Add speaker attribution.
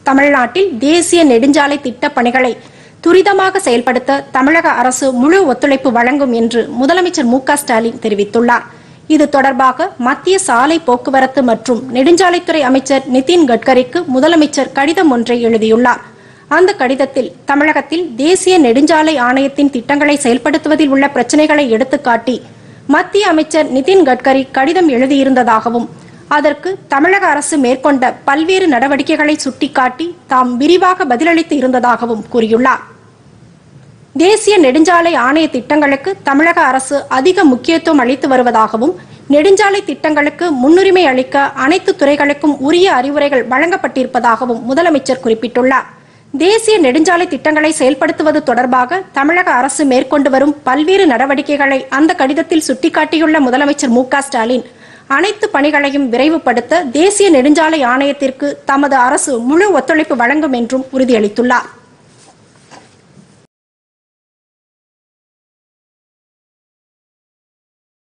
Speaker 1: தமிழ்நாட்டில் தேசிய நெடுஞ்சாலை திட்டப் பணிகளை துரிதமாக செயல்படுத்த தமிழக அரசு முழு ஒத்துழைப்பு வழங்கும் என்று முதலமைச்சர் மு க ஸ்டாலின் தெரிவித்துள்ளார் இது தொடர்பாக மத்திய சாலை போக்குவரத்து மற்றும் நெடுஞ்சாலைத்துறை அமைச்சர் நிதின் கட்கரிக்கு முதலமைச்சர் கடிதம் ஒன்றை எழுதியுள்ளார் அந்த கடிதத்தில் தமிழகத்தில் தேசிய நெடுஞ்சாலை ஆணையத்தின் திட்டங்களை செயல்படுத்துவதில் உள்ள பிரச்சினைகளை எடுத்துக்காட்டி மத்திய அமைச்சர் நிதின் கட்கரி கடிதம் எழுதியிருந்ததாகவும் அதற்கு தமிழக அரசு மேற்கொண்ட பல்வேறு நடவடிக்கைகளை சுட்டிக்காட்டி தாம் விரிவாக பதிலளித்து இருந்ததாகவும் கூறியுள்ளார் தேசிய நெடுஞ்சாலை ஆணைய திட்டங்களுக்கு தமிழக அரசு அதிக முக்கியத்துவம் அளித்து வருவதாகவும் நெடுஞ்சாலை திட்டங்களுக்கு முன்னுரிமை அளிக்க அனைத்து துறைகளுக்கும் உரிய அறிவுரைகள் வழங்கப்பட்டிருப்பதாகவும் முதலமைச்சர் குறிப்பிட்டுள்ளார் தேசிய நெடுஞ்சாலை திட்டங்களை செயல்படுத்துவது தொடர்பாக தமிழக அரசு மேற்கொண்டு வரும் பல்வேறு நடவடிக்கைகளை அந்த கடிதத்தில் சுட்டிக்காட்டியுள்ள முதலமைச்சர் மு க ஸ்டாலின் அனைத்து பணிகளையும் விரைவுபடுத்த தேசிய நெடுஞ்சாலை ஆணையத்திற்கு தமது அரசு முழு ஒத்துழைப்பு வழங்கும் என்றும் உறுதியளித்துள்ளார்